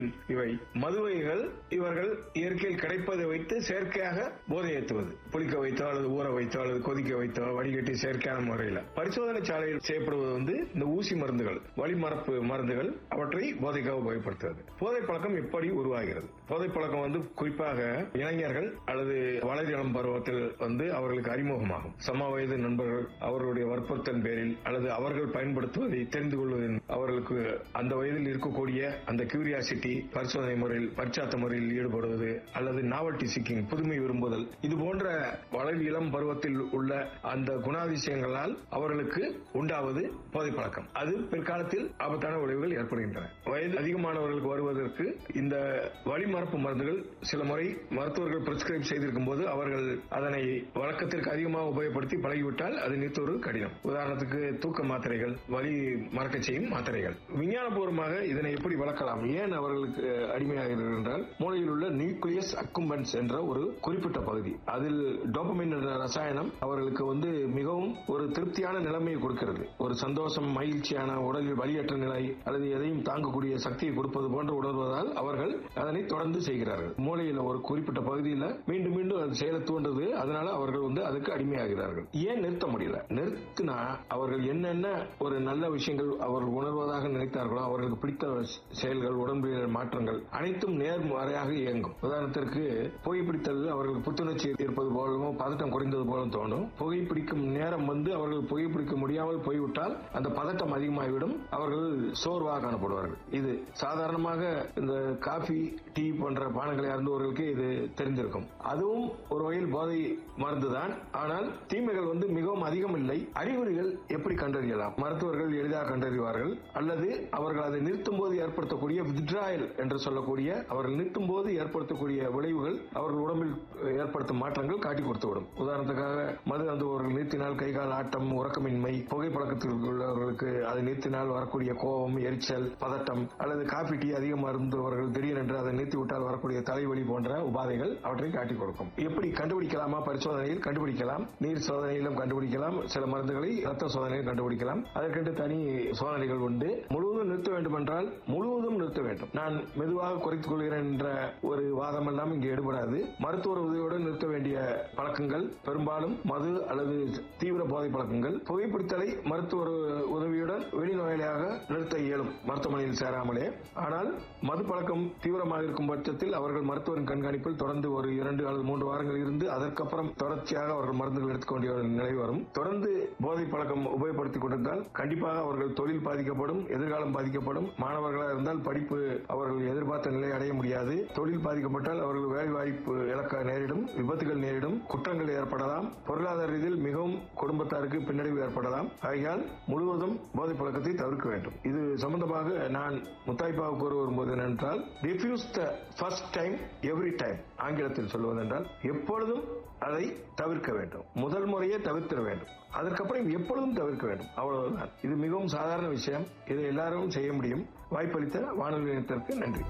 இவை மதுவைகள் இவர்கள் இயற்கையில் கிடைப்பதை வைத்து செயற்கையாக போதை ஏற்றுவது புளிக்க வைத்தோ அல்லது ஊற வைத்தோ அல்லது கொதிக்க வைத்தோ வடிகட்டி செயற்கையான முறையில் பரிசோதனை சாலையில் செய்யப்படுவது வந்து இந்த ஊசி மருந்துகள் வழிமரப்பு மருந்துகள் அவற்றை போதைக்காக உபயோகப்படுத்துவது போதை பழக்கம் எப்படி உருவாகிறது போதை பழக்கம் வந்து குறிப்பாக இளைஞர்கள் அல்லது வளரிளம் பருவத்தில் வந்து அவர்களுக்கு அறிமுகமாகும் சம வயது நண்பர்கள் அவர்களுடைய வற்புறுத்தல் பேரில் அல்லது அவர்கள் பயன்படுத்துவதை தெரிந்து கொள்வதின் அவர்களுக்கு அந்த வயதில் இருக்கக்கூடிய அந்த கியூரியாசிட்டி பரிசோதனை முறையில் பரிச்சாத்த முறையில் ஈடுபடுவது அல்லது நாவல்டி சிக்கிங் புதுமை விரும்புதல் இது போன்ற வளர் இளம் பருவத்தில் உள்ள அந்த குணாதிசயங்களால் அவர்களுக்கு உண்டாவது போதை பழக்கம் அது பிற்காலத்தில் ஆபத்தான விளைவுகள் ஏற்படுகின்றன வயது அதிகமானவர்களுக்கு வருவதற்கு இந்த வழிமரப்பு மருந்துகள் சில முறை மருத்துவர்கள் பிரிஸ்கிரைப் செய்திருக்கும் போது அவர்கள் அதனை வழக்கத்திற்கு அதிகமாக உபயோகப்படுத்தி பழகிவிட்டால் அது நிறுத்துவது கடினம் உதாரணத்துக்கு தூக்க மாத்திரைகள் வலி மறக்க செய்யும் மாத்திரைகள் விஞ்ஞானபூர்வமாக இதனை எப்படி வளர்க்கலாம் ஏன் அவர்களுக்கு அடிமையாகிறார்கள் என்றால் மூளையில் உள்ள நியூக்ளியஸ் அக்கும்பன்ஸ் என்ற ஒரு குறிப்பிட்ட பகுதி அதில் டோபமின் என்ற ரசாயனம் அவர்களுக்கு வந்து மிகவும் ஒரு திருப்தியான நிலைமையை கொடுக்கிறது ஒரு சந்தோஷம் மகிழ்ச்சியான உடலில் வலியற்ற நிலை அல்லது எதையும் தாங்கக்கூடிய சக்தியை கொடுப்பது போன்று உணர்வதால் அவர்கள் அதனை தொடர்ந்து செய்கிறார்கள் மூளையில் ஒரு குறிப்பிட்ட பகுதியில் மீண்டும் மீண்டும் அது செயல தூண்டுது அதனால அவர்கள் வந்து அதுக்கு அடிமையாகிறார்கள் ஏன் நிறுத்த முடியல நிறுத்தினா அவர்கள் என்னென்ன ஒரு நல்ல விஷயங்கள் அவர்கள் உணர்வதாக நினைத்தார்களோ அவர்களுக்கு பிடித்த செயல்கள் உடம்பியல் மாற்றங்கள் அனைத்தும் நேர்மறையாக இயங்கும் உதாரணத்திற்கு புகைப்பிடித்தல் அவர்களுக்கு புத்துணர்ச்சி இருப்பது போலவும் பதட்டம் குறைந்தது போலும் தோணும் புகைப்பிடிக்கும் நேரம் வந்து அவர்கள் புகைப்பிடிக்க முடியாமல் போய்விட்டால் அந்த பதட்டம் அதிகமாகிவிடும் அவர்கள் சோர்வாக காணப்படுவார்கள் இது சாதாரணமாக இந்த காபி டீ போன்ற பானங்களை அருந்துவர்களுக்கு இது தெரிந்திருக்கும் அதுவும் ஒரு வகையில் போதை மருந்துதான் ஆனால் தீமைகள் வந்து மிகவும் அதிகம் இல்லை அறிகுறிகள் எப்படி கண்டறியலாம் மருத்துவர்கள் எளிதாக கண்டறிவார்கள் அல்லது அவர்கள் அதை நிறுத்தும் போது ஏற்படுத்தக்கூடிய வித்ராயல் என்று சொல்லக்கூடிய அவர்கள் நிறுத்தும் போது ஏற்படுத்தக்கூடிய விளைவுகள் அவர்கள் உடம்பில் ஏற்படுத்தும் மாற்றங்கள் காட்டி கொடுத்துவிடும் உதாரணத்துக்காக மது அருந்துபவர்கள் நிறுத்தினால் கைகால் ஆட்டம் உறக்கமின்மை புகைப்பழக்கத்தில் உள்ளவர்களுக்கு அதை நிறுத்தினால் வரக்கூடிய கோபம் எரிச்சல் பதட்டம் அல்லது காபி டீ அதிகம் அருந்துபவர்கள் திடீரென்று அதை நிறுத்திவிட்டால் வரக்கூடிய தலைவலி போன்ற உபாதைகள் அவற்றை காட்டி கொடுக்கும் எப்படி கண்டுபிடிக்கலாமா பரிசோதனையில் கண்டுபிடிக்கலாம் நீர் சோதனையிலும் கண்டுபிடிக்கலாம் சில மருந்துகளை ரத்த சோதனையில் கண்டுபிடிக்கலாம் அதற்கென்று தனி சோதனைகள் உண்டு முழுவதும் நிறுத்த வேண்டும் என்றால் முழுவதும் நிறுத்த வேண்டும் நான் மெதுவாக குறைத்துக் கொள்கிறேன் என்ற ஒரு வாதம் எல்லாம் இங்கு எடுபடாது மருத்துவர் உதவியுடன் நிறுத்த வேண்டிய பழக்கங்கள் பெரும்பாலும் மது அல்லது தீவிர போதை பழக்கங்கள் புகைப்பிடித்தலை மருத்துவர் உதவியுடன் வெளிநோயாளியாக நிறுத்த இயலும் மருத்துவமனையில் சேராமலே ஆனால் மது பழக்கம் தீவிரமாக இருக்கும் பட்சத்தில் அவர்கள் மருத்துவரின் கண்காணிப்பில் தொடர்ந்து ஒரு இரண்டு அல்லது மூன்று வாரங்கள் இருந்து அதற்கப்புறம் தொடர்ச்சியாக அவர்கள் மருந்துகள் எடுத்துக்க வேண்டிய ஒரு நிலை வரும் தொடர்ந்து போதை பழக்கம் உபயோகப்படுத்திக் கொண்டிருந்தால் கண்டிப்பாக அவர்கள் தொழில் பாதிக்கப்படும் எதிர்காலம் பாதிக்கப்படும் மாணவர்களாக இருந்தால் படிப்பு அவர்கள் எதிர்பார்த்த நிலை அடைய முடியாது தொழில் பாதிக்கப்பட்டால் அவர்கள் வேலை வாய்ப்பு இழக்க நேரிடும் விபத்துகள் நேரிடும் குற்றங்கள் ஏற்படலாம் பொருளாதார ரீதியில் மிகவும் குடும்பத்தாருக்கு பின்னடைவு ஏற்படலாம் ஆகையால் முழுவதும் போதை பழக்கத்தை தவிர்க்க வேண்டும் இது சம்பந்தமாக நான் முத்தாய்ப்பாக கூற வரும்போது என்னென்றால் refuse the first time every time ஆங்கிலத்தில் சொல்வதென்றால் எப்பொழுதும் அதை தவிர்க்க வேண்டும் முதல் முறையே தவிர்த்திட வேண்டும் அதற்கப்புறம் எப்பொழுதும் தவிர்க்க வேண்டும் அவ்வளவுதான் இது மிகவும் சாதாரண விஷயம் இதை எல்லாரும் செய்ய முடியும் வாய்ப்பளித்த வானொலி நிலையத்திற்கு நன்றி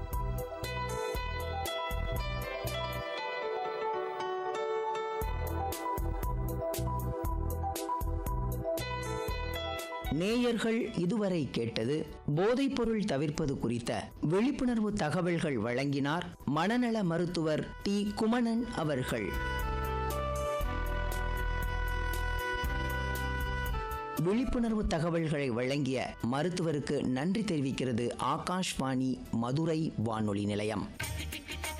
நேயர்கள் இதுவரை கேட்டது போதைப்பொருள் தவிர்ப்பது குறித்த விழிப்புணர்வு தகவல்கள் வழங்கினார் மனநல மருத்துவர் டி குமணன் அவர்கள் விழிப்புணர்வு தகவல்களை வழங்கிய மருத்துவருக்கு நன்றி தெரிவிக்கிறது ஆகாஷ்வாணி மதுரை வானொலி நிலையம்